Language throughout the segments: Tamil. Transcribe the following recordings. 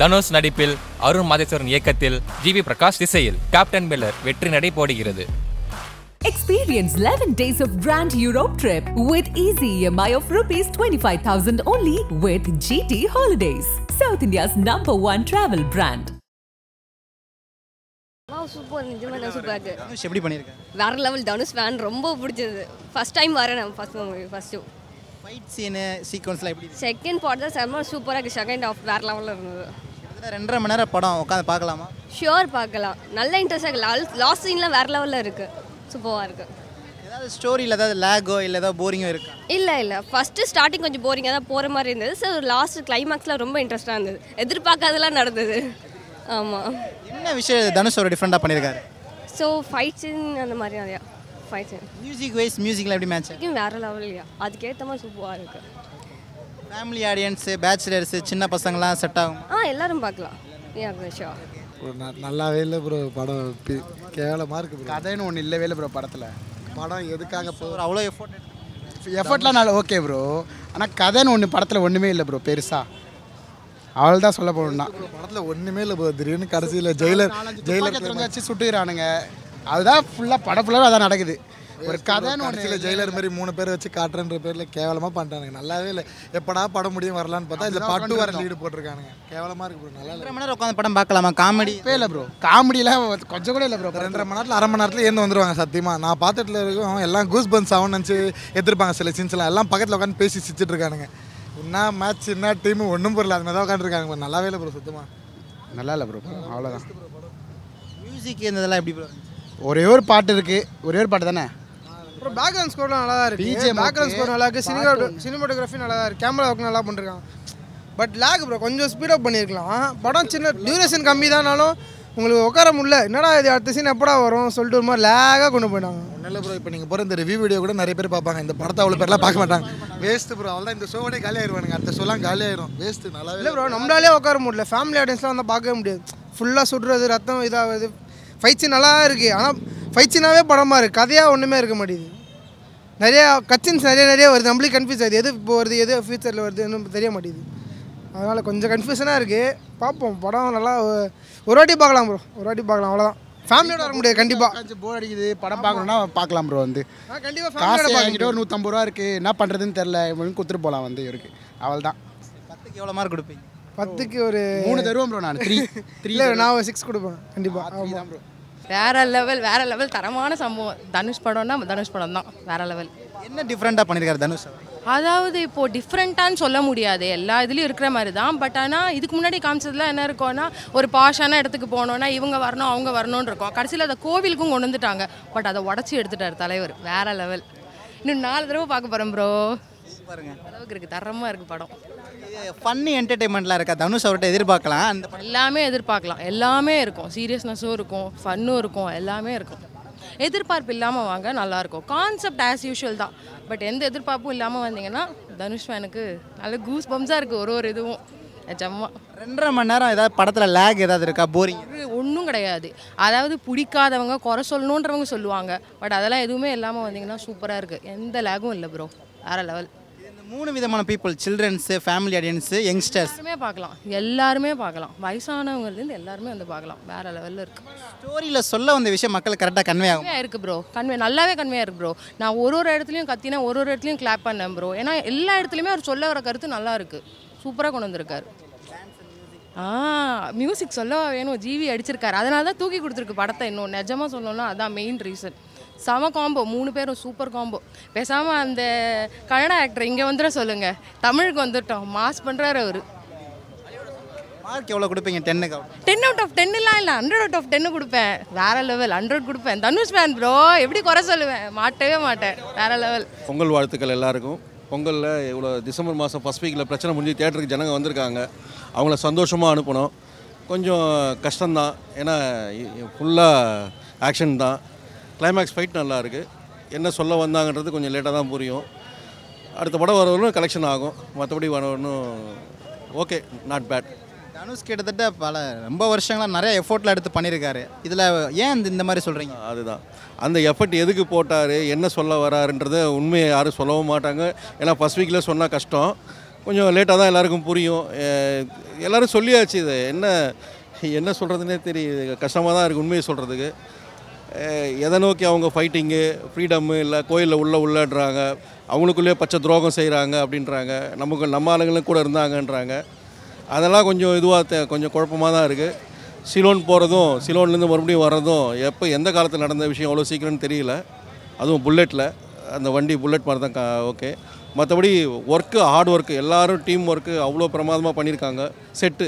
தனுஷ் நடிப்பில் அருண் மாதேஸ்வரன் இயக்கத்தில் ஜி வி பிரகாஷ் இசையில் கேப்டன் மில்லர் வெற்றி நடை போடுகிறது Experience 11 days of Grand Europe trip with easy EMI of rupees 25,000 only with GT Holidays, South India's number one travel brand. Super நிஜமாக நான் சூப்பராக இருக்கு தனுஷ் எப்படி பண்ணியிருக்காரு வேற லெவல் தனுஷ் ஃபேன் ரொம்ப பிடிச்சது ஃபர்ஸ்ட் டைம் வரேன் நான் first movie first show fight scene சீக்வன்ஸ்லாம் எப்படி இருக்கு செகண்ட் பார்ட் தான் செம்ம சூப்பராக இருக்குது செகண்ட் ஆஃப் வேற லெவலில் இருந்தது கிட்டத்தட்ட ரெண்டரை மணி நேரம் படம் உட்காந்து பார்க்கலாமா ஷியோர் பார்க்கலாம் நல்ல இன்ட்ரெஸ்டாக இருக்கு லாஸ்ட் சீன்லாம் வேற லெவலில் இருக்குது சூப்பராக இருக்குது ஏதாவது ஸ்டோரியில் ஏதாவது லேகோ இல்லை ஏதாவது போரிங்கோ இருக்கா இல்லை இல்லை ஃபஸ்ட்டு ஸ்டார்டிங் கொஞ்சம் போரிங்காக தான் போகிற மாதிரி இருந்தது ஸோ லாஸ்ட் கிளைமேக்ஸில் ரொம்ப இன்ட்ரெஸ்டாக இருந்தது எதிர்பார்க்காதெல்லாம் நடந்தது ஆமாம் என்ன விஷயம் தனுஷ் ஒரு டிஃப்ரெண்ட்டாக பண்ணியிருக்காரு ஸோ ஃபைட் சீன் அந்த மாதிரி நிறையா ஃபைட் சீன் மியூசிக் வைஸ் மியூசிக்லாம் எப்படி மேட்ச் வரைக்கும் வேற லெவல்லையா அதுக்கேற்ற மாதிரி சூப்பராக இருக்குது ஃபேமிலி ஆடியன்ஸு பேச்சுலர்ஸு சின்ன பசங்களாம் செட் ஆகும் ஆ எல்லாரும் பார்க்கலாம் யா ஷோ ப்ரோ நல்லாவே இல்லை ப்ரோ படம் பி- கேவலமா இருக்கு ப்ரோ கதைன்னு ஒன்று இல்லவே இல்லை ப்ரோ படத்தில் படம் எதுக்காக போ ஒரு அவ்வளோ எஃபோர்ட் எஃபர்ட்லாம் நல்லா ஓகே ப்ரோ ஆனால் கதைன்னு ஒன்று படத்தில் ஒன்றுமே இல்லை ப்ரோ பெருசாக அவள் தான் சொல்ல போகணும்னா படத்தில் ஒன்றுமே இல்லை ப்ரோ திடீர்னு கடைசியில் ஜெயிலர் ஜெயிலர் ஜெயிலர் வச்சு சுட்டுக்கிறானுங்க அதுதான் ஃபுல்லாக படம் ஃபுல்லாக அதான் நடக்குது ஒரு கதைன்னு ஒன்று கடைசியில் ஜெயிலர் மாதிரி மூணு பேர் வச்சு காட்டுறன்ற பேரில் கேவலமாக பண்ணிட்டானுங்க நல்லாவே இல்லை எப்படா படம் முடியும் வரலான்னு பார்த்தா இந்த பட்டு வர லீடு போட்டிருக்கானுங்க கேவலமாக இருக்கு ப்ரோ நல்லா இல்லை ரெண்டரை மணி நேரம் உட்காந்து படம் பார்க்கலாமா காமெடி இப்போ இல்லை ப்ரோ காமெடியெலாம் கொஞ்சம் கூட இல்லை ப்ரோ ரெண்டரை மணி நேரத்தில் அரை மணி நேரத்தில் ஏந்து வந்துருவாங்க சத்தியமாக நான் பார்த்துட்டுல இருக்கும் எல்லாம் கூஸ் பன்ஸ் ஆகும்னு நினச்சி எடுத்துருப்பாங்க சில சீன்ஸ்லாம் எல்லாம் பக்கத்தில் உட்காந்து பேசி சிரிச்சிட்டு இருக்கானுங்க என்ன மேட்ச் என்ன டீம் ஒன்றும் புரியல அது மாதிரி தான் உட்காந்துருக்காங்க நல்லாவே இல்லை ப்ரோ சுத்தமாக நல்லா இல்லை ப்ரோ அவ்வளோதான் மியூசிக் இந்த இதெல்லாம் எப்படி ப்ரோ ஒரே ஒரு பாட்டு இருக்குது ஒரே ஒரு பாட்டு தானே அப்புறம் பேக்ரவுண்ட் ஸ்கோர்லாம் நல்லா தான் இருக்கு BGM பேக்ரவுண்ட் okay. ஸ்கோர் நல்லா இருக்கு சினிமா சினிமாட்டோகிராஃபி நல்லா தான் இருக்கு கேமரா ஒர்க் நல்லா பண்ணிருக்காங்க பட் லேக் ப்ரோ கொஞ்சம் ஸ்பீடப் பண்ணியிருக்கலாம் படம் சின்ன டியூரேஷன் கம்மி தானாலும் உங்களுக்கு உட்கார முடியல என்னடா இது அடுத்த சீன் எப்படா வரும் சொல்லிட்டு ஒரு மாதிரி லேகாக கொண்டு போயிட்டாங்க ஒன்றும் இல்லை ப்ரோ இப்போ நீங்கள் போகிற இந்த ரிவ்யூ வீடியோ கூட நிறைய பேர் பார்ப்பாங்க இந்த படத்தை அவ்வளோ பேர்லாம் பார்க்க மாட்டாங்க வேஸ்ட்டு ப்ரோ அவ்வளோ இந்த ஷோவோடே காலி ஆயிடுவானுங்க அடுத்த ஷோலாம் காலி ஆயிரும் வேஸ்ட்டு நல்லாவே இல்லை ப்ரோ நம்மளாலே உட்கார முடியல ஃபேமிலி ஆடியன்ஸ்லாம் வந்தால் பார்க்கவே முடியாது ஃபுல்லாக சுடுறது ரத்தம் இதாகுது ஃபைட் சீன் நல்லா இருக்குது ஆனால் ஃபைட் சீனாகவே படமாக இருக்குது கதையாக ஒன்றுமே இருக்க மாட்டேங்குது நிறையா கச்சின்ஸ் நிறைய நிறைய வருது நம்மளுக்கு கன்ஃபியூஸ் ஆகுது எது இப்போ வருது எது ஃபியூச்சரில் வருது இன்னும் தெரிய மாட்டேங்குது அதனால் கொஞ்சம் கன்ஃபியூஷனாக இருக்குது பார்ப்போம் படம் நல்லா ஒ- ஒரு வாட்டி பார்க்கலாம் ப்ரோ ஒரு வாட்டி பார்க்கலாம் அவ்வளோதான் ஃபேமிலியோட வர முடியாது கண்டிப்பாக உட்காந்து போர் அடிக்குது படம் பார்க்கணும்னா பார்க்கலாம் ப்ரோ வந்து கண்டிப்பாக காசு ஃபேமிலியோட என்கிட்ட ஒரு நூற்றம்பது ரூபா இருக்குது என்ன பண்ணுறதுன்னு தெரில இவனுக்கு கொடுத்துட்டு போகலாம் வந்து இவருக்கு அவள் தான் பத்துக்கு எவ்வளோ மார்க் கொடுப்பீங்க பத்துக்கு ஒரு மூணு தருவோம் ப்ரோ நான் த்ரீ த்ரீ இல்லை நான் ஒரு சிக்ஸ் கொடுப்பேன் கண்டிப்பாக ஆமாம் ப்ரோ வேற லெவல் வேற லெவல் தரமான சம்பவம் தனுஷ் படம்னா தனுஷ் படம் தான் வேற லெவல் என்ன டிஃப்ரெண்ட்டாக பண்ணியிருக்காரு தனுஷ் அவர்? அதாவது இப்போ டிஃப்ரெண்ட்டான்னு சொல்ல முடியாது எல்லா இதுலேயும் இருக்கிற மாதிரி தான் பட் ஆனால் இதுக்கு முன்னாடி காமிச்சதுல என்ன இருக்கும்னா ஒரு பாஷான இடத்துக்கு போனோன்னா இவங்க வரணும் அவங்க வரணும்னு இருக்கும் கடைசியில் அதை கோவிலுக்கும் கொண்டு வந்துட்டாங்க பட் அதை உடச்சி எடுத்துட்டார் தலைவர் வேற லெவல் இன்னும் நாலு தடவை பார்க்க போகிறேன் ப்ரோ பாருங்க அளவுக்கு இருக்குது தரமாக இருக்குது படம் ஃபன்னி என்டர்டைன்மெண்ட்லாம் இருக்கா தனுஷ் அவர்கிட்ட எதிர்பார்க்கலாம் அந்த படம் எல்லாமே எதிர்பார்க்கலாம் எல்லாமே இருக்கும் சீரியஸ்னஸும் இருக்கும் ஃபன்னும் இருக்கும் எல்லாமே இருக்கும் எதிர்பார்ப்பு இல்லாமல் வாங்க நல்லாயிருக்கும் கான்செப்ட் ஆஸ் யூஷுவல் தான் பட் எந்த எதிர்பார்ப்பும் இல்லாமல் வந்தீங்கன்னா தனுஷ் ஃபேனுக்கு நல்ல கூஸ் பம்ஸாக இருக்குது ஒரு ஒரு இதுவும் நிஜமா ரெண்டரை மணி நேரம் ஏதாவது படத்தில் லேக் ஏதாவது இருக்கா போரிங் ஒன்றும் கிடையாது அதாவது பிடிக்காதவங்க குறை சொல்லணுன்றவங்க சொல்லுவாங்க பட் அதெல்லாம் எதுவுமே இல்லாமல் வந்தீங்கன்னா சூப்பராக இருக்குது எந்த லேகும் இல்லை ப்ரோ வேறு லெவல் இந்த மூணு விதமான people childrens family audience youngsters எல்லாருமே பார்க்கலாம் எல்லாருமே பார்க்கலாம் வயசானவங்கலேருந்து எல்லாருமே வந்து பார்க்கலாம் வேறு லெவலில் இருக்குது ஸ்டோரியில் சொல்ல வந்த விஷயம் மக்களுக்கு கரெக்டாக கன்வே ஆகும் கன்வே இருக்கு ப்ரோ கன்வே நல்லாவே கன்வே இருக்கு ப்ரோ நான் ஒரு ஒரு இடத்துலையும் கத்தினேன் ஒரு ஒரு இடத்துலையும் கிளாப் பண்ணேன் ப்ரோ ஏன்னா எல்லா இடத்துலையுமே அவர் சொல்ல வர கருத்து நல்லா இருக்கு சூப்பராக கொண்டு வந்திருக்காரு ஆ மியூசிக் சொல்லவா வேணும் ஜிவி அடிச்சிருக்காரு அதனால தான் தூக்கி கொடுத்துருக்கு படத்தை இன்னும் நிஜமாக சொல்லணும்னா அதான் மெயின் ரீசன் செம காம்போ மூணு பேரும் சூப்பர் காம்போ பேசாமல் அந்த கன்னட ஆக்டர் இங்கே வந்துட சொல்லுங்க தமிழுக்கு வந்துட்டோம் மாஸ் பண்ணுறாரு அவர் மார்க் எவ்வளோ கொடுப்பீங்க டென்னுக்கு டென் அவுட் ஆஃப் டென்னுலாம் இல்லை ஹண்ட்ரட் அவுட் ஆஃப் டென்னு கொடுப்பேன் வேற லெவல் ஹண்ட்ரட் கொடுப்பேன் தனுஷ் ஃபேன் ப்ரோ எப்படி குறை சொல்லுவேன் மாட்டவே மாட்டேன் வேற லெவல் பொங்கல் வாழ்த்துக்கள் எல்லாருக்கும் பொங்கலில் இவ்வளோ டிசம்பர் மாதம் ஃபஸ்ட் வீக்கில் பிரச்சனை முடிஞ்சு தேட்டருக்கு ஜனங்க வந்திருக்காங்க அவங்கள சந்தோஷமாக அனுப்பணும் கொஞ்சம் கஷ்டம்தான் ஏன்னா ஃபுல்லாக ஆக்ஷன் தான் கிளைமேக்ஸ் ஃபைட் நல்லா இருக்குது என்ன சொல்ல வந்தாங்கன்றது கொஞ்சம் லேட்டாக தான் புரியும் அடுத்த படம் வரவரும் கலெக்ஷன் ஆகும் மற்றபடி வரவரும் ஓகே நாட் பேட் தனுஷ் கிட்டத்தட்ட பல ரொம்ப வருஷங்களா நிறைய எஃபோர்ட்ல எடுத்து பண்ணியிருக்காரு இதில் ஏன் இந்த- இந்த மாதிரி சொல்கிறீங்க அதுதான் அந்த எஃபர்ட் எதுக்கு போட்டார் என்ன சொல்ல வராருன்றத உண்மையை யாரும் சொல்லவும் மாட்டாங்க ஏன்னா ஃபஸ்ட் வீக்கில் சொன்னால் கஷ்டம் கொஞ்சம் லேட்டாக தான் எல்லாருக்கும் புரியும் அஹ் எல்லாரும் சொல்லியாச்சு இது என்ன என்ன சொல்கிறதுனே தெரியுது கஷ்டமாக தான் இருக்குது உண்மையை சொல்கிறதுக்கு எதை நோக்கி அவங்க ஃபைட்டிங்கு ஃப்ரீடம்மு இல்லை கோயிலில் உள்ள உள்ளன்றாங்க அவங்களுக்குள்ளேயே பச்சை துரோகம் செய்கிறாங்க அப்படின்றாங்க நமக்கு நம்ம ஆளுங்களும் கூட இருந்தாங்கன்றாங்க அதெல்லாம் கொஞ்சம் இதுவாக கொஞ்சம் குழப்பமாக தான் இருக்குது சிலோன் போகிறதும் சிலோன்லேருந்து மறுபடியும் வர்றதும் எப்போ எந்த காலத்தில் நடந்த விஷயம் அவ்வளோ சீக்கிரம்னு தெரியல அதுவும் புல்லட்டில் அந்த வண்டி புல்லட் மாதிரி தான் ஓகே மற்றபடி ஒர்க்கு ஹார்ட் ஒர்க்கு எல்லாரும் டீம் ஒர்க்கு அவ்வளோ பிரமாதமாக பண்ணியிருக்காங்க செட்டு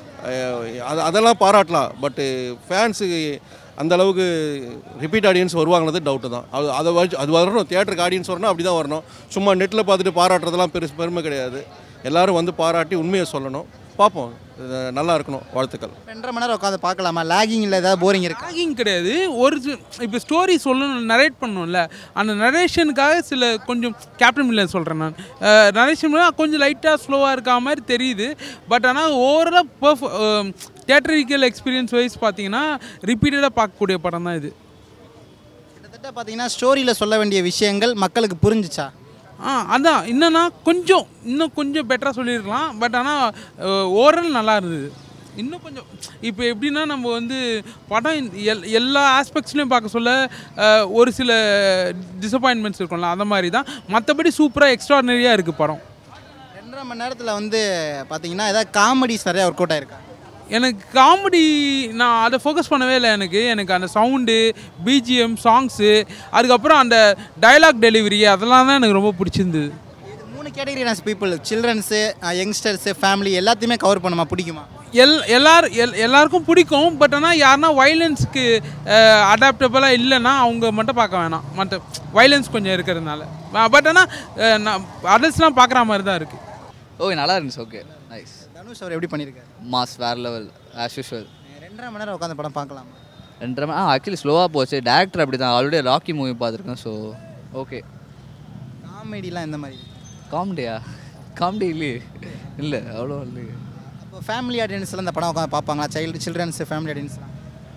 அது அதெல்லாம் பாராட்டலாம் பட்டு ஃபேன்ஸுக்கு அந்த அளவுக்கு ரிப்பீட் ஆடியன்ஸ் வருவாங்கிறது டவுட்டு தான் அது அதை வச்சு அது வரணும் தியேட்டருக்கு ஆடியன்ஸ் வரணும் அப்படி தான் வரணும் சும்மா நெட்டில் பார்த்துட்டு பாராட்டுறதெல்லாம் பெருசு பெருமை கிடையாது எல்லாரும் வந்து பாராட்டி உண்மையை சொல்லணும் பார்ப்போம் இது நல்லா இருக்கணும் வாழ்த்துக்கள் ரெண்டரை மணி நேரம் உட்காந்து பார்க்கலாமா லேகிங் இல்லை ஏதாவது போரிங் இருக்கா லாகிங் கிடையாது ஒரு இப்போ ஸ்டோரி சொல்லணும் நரேட் பண்ணணும்ல அந்த நரேஷனுக்காக சில கொஞ்சம் கேப்டன் மில்லர் சொல்கிறேன் நான் நரேஷன் கொஞ்சம் லைட்டாக ஸ்லோவாக இருக்கா மாதிரி தெரியுது பட் ஆனால் ஓவராலாக பர்ஃப் தேட்டரிக்கல் எக்ஸ்பீரியன்ஸ் வைஸ் பார்த்தீங்கன்னா ரிப்பீட்டடாக பார்க்கக்கூடிய படம் தான் இது கிட்டத்தட்ட பார்த்தீங்கன்னா ஸ்டோரியில் சொல்ல வேண்டிய விஷயங்கள் மக்களுக்கு புரிஞ்சுச்சா ஆ அதான் என்னன்னா கொஞ்சம் இன்னும் கொஞ்சம் பெட்டராக சொல்லியிருக்கலாம் பட் ஆனால் ஓவரால் நல்லா இருந்தது இன்னும் கொஞ்சம் இப்போ எப்படின்னா நம்ம வந்து படம் இந்த எல் எல்லா ஆஸ்பெக்ட்ஸ்லையும் பார்க்க சொல்ல அஹ், ஒரு சில டிசப்பாயின்மெண்ட்ஸ் இருக்கும்ல அந்த மாதிரி தான் மற்றபடி சூப்பராக எக்ஸ்ட்ராடனரியாக இருக்குது படம் ரெண்டரை மணி நேரத்தில் வந்து பார்த்தீங்கன்னா ஏதாவது காமெடிஸ் நிறையா ஒர்க் அவுட் ஆயிருக்கா எனக்கு காமெடி நான் அதை ஃபோக்கஸ் பண்ணவே இல்லை எனக்கு எனக்கு அந்த சவுண்டு பிஜிஎம் சாங்ஸு அதுக்கப்புறம் அந்த டயலாக் டெலிவரி அதெல்லாம் தான் எனக்கு ரொம்ப பிடிச்சிருந்தது இது மூணு கேட்டகரியான பீப்புள் சில்ட்ரன்ஸு யங்ஸ்டர்ஸு ஃபேமிலி எல்லாத்தையுமே கவர் பண்ணுமா பிடிக்குமா எல் எல்லார் எல் எல்லாருக்கும் பிடிக்கும் பட் ஆனால் யாருன்னா வைலன்ஸ்க்கு அடாப்டபுளாக இல்லைன்னா அவங்க மட்டும் பார்க்க வேணாம் மற்ற வைலன்ஸ் கொஞ்சம் இருக்கிறதுனால பட் ஆனால் நான் அடல்ட்ஸ்லாம் பார்க்குற மாதிரி தான் இருக்குது ஓ நல்லா இருந்துச்சு ஓகே நைஸ் தனுஷ் அவர் எப்படி பண்ணியிருக்காரு மாஸ் வேறு லெவல் ஆஸ் யூஷுவல் ரெண்டரை மணி நேரம் உட்காந்து படம் பார்க்கலாமா ரெண்டரை மணி- ஆ ஆக்சுவலி ஸ்லோவாக போச்சு டேரக்டர் அப்படி தான் ஆல்ரெடி ராக்கி மூவி பார்த்துருக்கேன் ஸோ ஓகே காமெடிலாம் எந்த மாதிரி காமெடியா காமெடி இல்லையே இல்லை அவ்வளோ இல்லையே அப்போ ஃபேமிலி ஆடியன்ஸ்லாம் இந்த படம் உட்காந்து பார்ப்பாங்களா சைல்டு சில்ட்ரன்ஸ் ஃபேமிலி ஆடியன்ஸ்லாம்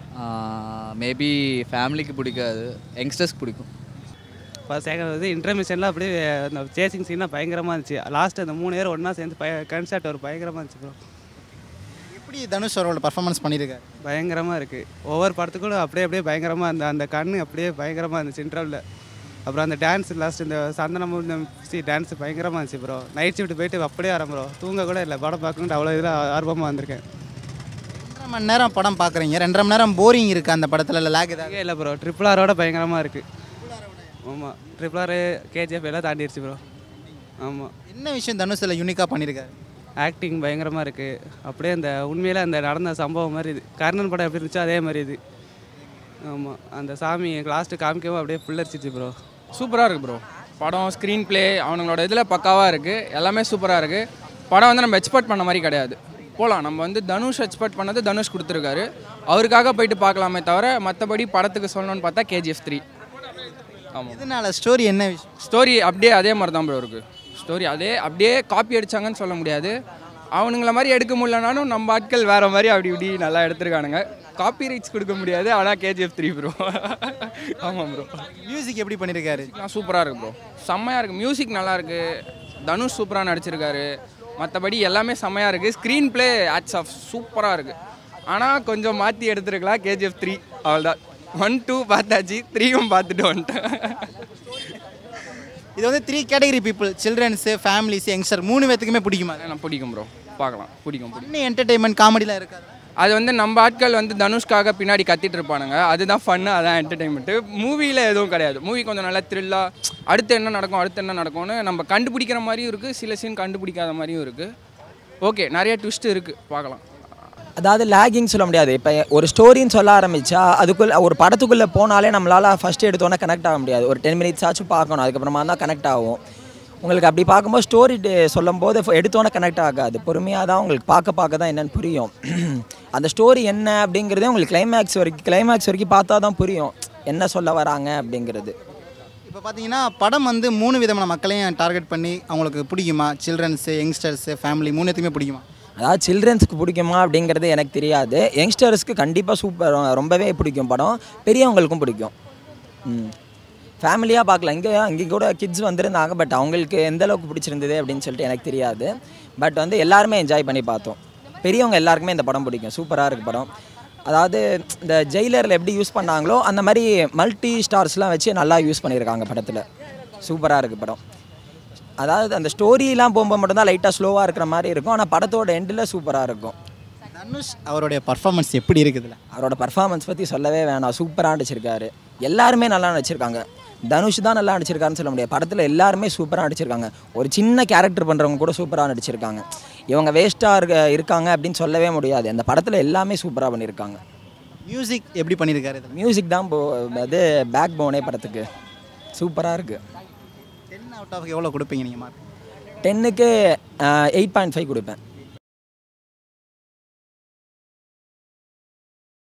மேபி ஃபேமிலிக்கு பிடிக்காது யங்ஸ்டர்ஸ்க்கு பிடிக்கும் ஃபர்ஸ்ட் செகண்ட் வந்து இன்டர்மிஷனில் அப்படியே அந்த சேசிங் சீன்லாம் பயங்கரமாக இருந்துச்சு லாஸ்ட் அந்த மூணு பேர் ஒன்றா சேர்ந்து பய கன்சர்ட் ஒரு பயங்கரமாக இருந்துச்சு ப்ரோ எப்படி தனுஷ் அவரோட பர்ஃபார்மன்ஸ் பண்ணியிருக்காரு பயங்கரமாக இருக்குது ஒவ்வொரு படத்துக்கும் அப்படியே அப்படியே பயங்கரமாக அந்த அந்த கண்ணு அப்படியே பயங்கரமாக இருந்துச்சு இன்டர்வலில் அப்புறம் அந்த டான்ஸ் லாஸ்ட் இந்த சந்தனம் சி டான்ஸ் பயங்கரமாக இருந்துச்சு ப்ரோ நைட் ஷிஃப்ட் போயிட்டு அப்படியே வரேன் ப்ரோ தூங்க கூட இல்லை படம் பார்க்கணுன்ட்டு அவ்வளோ இதில் ஆர்வமாக வந்திருக்கேன் ரெண்டரை மணி நேரம் படம் பார்க்குறீங்க ரெண்டரை மணி நேரம் போரிங் இருக்குது அந்த படத்தில் இல்லை லேக் ஏதாவது இல்லை ப்ரோ ட்ரிபிள் ஆரோட பயங்கரமாக இருக்குது ஆமாம் ட்ரிபிள் ஆர் கேஜிஎஃப் எல்லாம் தாண்டிடுச்சு ப்ரோ ஆமாம் என்ன விஷயம் தனுஷில் யூனிக்காக பண்ணியிருக்காரு ஆக்டிங் பயங்கரமாக இருக்குது அப்படியே அந்த உண்மையில அந்த நடந்த சம்பவம் மாதிரி இது கர்ணன் படம் எப்படி இருந்துச்சோ அதே மாதிரி இது ஆமாம் அந்த சாமி லாஸ்ட்டு காமிக்கவும் அப்படியே புல்லரிச்சிச்சு ப்ரோ சூப்பராக இருக்குது ப்ரோ படம் ஸ்க்ரீன் ப்ளே அவங்களோட இதில் பக்காவாக இருக்குது எல்லாமே சூப்பராக இருக்குது படம் வந்து நம்ம எக்ஸ்பெக்ட் பண்ண மாதிரி கிடையாது போகலாம் நம்ம வந்து தனுஷ் எக்ஸ்பெக்ட் பண்ணது தனுஷ் கொடுத்துருக்காரு அவருக்காக போயிட்டு பார்க்கலாமே தவிர மற்றபடி படத்துக்கு சொல்லணும்னு பார்த்தா கேஜிஎஃப் த்ரீ ஆமாம் இதனால ஸ்டோரி என்ன விஷயம் ஸ்டோரி அப்படியே அதே மாதிரி தான் ப்ரோ இருக்குது ஸ்டோரி அதே அப்படியே காப்பி அடிச்சாங்கன்னு சொல்ல முடியாது அவனுங்கள மாதிரி எடுக்க முடியலனாலும் நம்ம ஆட்கள் வேற மாதிரி அப்படி இப்படி நல்லா எடுத்திருக்கானுங்க காப்பி ரைட்ஸ் கொடுக்க முடியாது ஆனால் கேஜிஎஃப் த்ரீ ப்ரோ ஆமாம் ப்ரோ மியூசிக் எப்படி பண்ணியிருக்காரு சூப்பராக இருக்கு ப்ரோ செம்மையாக இருக்குது மியூசிக் நல்லா இருக்கு தனுஷ் சூப்பராக நடிச்சிருக்காரு மற்றபடி எல்லாமே செம்மையாக இருக்குது ஸ்க்ரீன் ப்ளே ஆட்ஸ் ஆஃப் சூப்பராக இருக்குது ஆனால் கொஞ்சம் மாற்றி எடுத்துருக்கலாம் கேஜிஎஃப் த்ரீ அவ்வளோதான் ஒன் டூ பார்த்தாச்சு த்ரீயும் பார்த்துட்டு வந்துட்டேன் இது வந்து three category people childrens families youngster மூணு பேத்துக்குமே பிடிக்குமா எனக்கு பிடிக்கும் ப்ரோ பார்க்கலாம் பிடிக்கும் பிடிக்கும் இன்னும் என்டர்டைன்மெண்ட் காமெடிலாம் இருக்காது அது வந்து நம்ம ஆட்கள் வந்து தனுஷ்காக பின்னாடி கத்திட்டு இருப்பானுங்க அதுதான் ஃபன்னு அதான் என்டர்டைன்மெண்ட்டு மூவியில் எதுவும் கிடையாது மூவி கொஞ்சம் நல்லா த்ரில்லாக அடுத்து என்ன நடக்கும் அடுத்து என்ன நடக்கும்னு நம்ம கண்டுபிடிக்கிற மாதிரியும் இருக்குது சில சீன் கண்டுபிடிக்காத மாதிரியும் இருக்குது ஓகே நிறைய ட்விஸ்ட் இருக்குது பார்க்கலாம் அதாவது லேகிங் சொல்ல முடியாது இப்போ ஒரு ஸ்டோரின்னு சொல்ல ஆரம்பிச்சா அதுக்குள்ள ஒரு படத்துக்குள்ளே போனாலே நம்மளால் ஃபஸ்ட்டு எடுத்தோன்னே கனெக்ட் ஆக முடியாது ஒரு டென் மினிட்ஸ் ஆச்சும் பார்க்கணும் அதுக்கப்புறமா தான் கனெக்ட் ஆகும் உங்களுக்கு அப்படி பார்க்கும்போது ஸ்டோரி சொல்லும்போது ஃப- எடுத்தோன்னே கனெக்ட் ஆகாது பொறுமையாக தான் உங்களுக்கு பார்க்க பார்க்க தான் என்னென்னு புரியும் அந்த ஸ்டோரி என்ன அப்படிங்கிறதே உங்களுக்கு கிளைமேக்ஸ் வரைக்கும் கிளைமேக்ஸ் வரைக்கும் பார்த்தா தான் புரியும் என்ன சொல்ல வராங்க அப்படிங்கிறது இப்போ பார்த்தீங்கன்னா படம் வந்து மூணு விதமான மக்களையும் டார்கெட் பண்ணி அவங்களுக்கு பிடிக்குமா சில்ட்ரன்ஸு யங்ஸ்டர்ஸு ஃபேமிலி மூணுத்துக்குமே பிடிக்குமா அதாவது சில்ட்ரன்ஸ்க்கு பிடிக்குமா அப்படிங்கிறது எனக்கு தெரியாது யங்ஸ்டர்ஸ்க்கு கண்டிப்பாக சூப்பர் ரொம்பவே பிடிக்கும் படம் பெரியவங்களுக்கும் பிடிக்கும் ம் ஃபேமிலியாக பார்க்கலாம் இங்கே இங்கே கூட கிட்ஸ் வந்திருந்தாங்க பட் அவங்களுக்கு எந்த அளவுக்கு பிடிச்சிருந்தது அப்படின்னு சொல்லிட்டு எனக்கு தெரியாது பட் வந்து எல்லாருமே என்ஜாய் பண்ணி பார்த்தோம் பெரியவங்க எல்லாருக்குமே இந்த படம் பிடிக்கும் சூப்பராக இருக்குது படம் அதாவது இந்த ஜெயிலரில் எப்படி யூஸ் பண்ணாங்களோ அந்த மாதிரி மல்டி ஸ்டார்ஸ்லாம் வச்சு நல்லா யூஸ் பண்ணியிருக்காங்க படத்தில் சூப்பராக இருக்குது படம் அதாவது அந்த ஸ்டோரிலாம் போகும்போது மட்டும்தான் லைட்டாக ஸ்லோவாக இருக்கிற மாதிரி இருக்கும் ஆனால் படத்தோட எண்டில் சூப்பராக இருக்கும் தனுஷ் அவருடைய பர்ஃபார்மன்ஸ் எப்படி இருக்குதுல அவரோட பர்ஃபார்மன்ஸ் பற்றி சொல்லவே வேணாம் சூப்பராக நடிச்சிருக்காரு எல்லாருமே நல்லா நடிச்சிருக்காங்க தனுஷ் தான் நல்லா நடிச்சிருக்காருன்னு சொல்ல முடியாது படத்தில் எல்லாருமே சூப்பராக நடிச்சிருக்காங்க ஒரு சின்ன கேரக்டர் பண்ணுறவங்க கூட சூப்பராக நடிச்சிருக்காங்க இவங்க வேஸ்ட்டாக இருக்க இருக்காங்க அப்படின்னு சொல்லவே முடியாது அந்த படத்தில் எல்லாமே சூப்பராக பண்ணியிருக்காங்க மியூசிக் எப்படி பண்ணியிருக்காரு இதில் மியூசிக் தான் போ அது பேக் போனே படத்துக்கு சூப்பராக இருக்குது டென் அவுட் ஆஃப் எவ்வளோ கொடுப்பீங்க நீங்கள் மார்க் டென்னுக்கு எயிட் பாயிண்ட் ஃபைவ் கொடுப்பேன்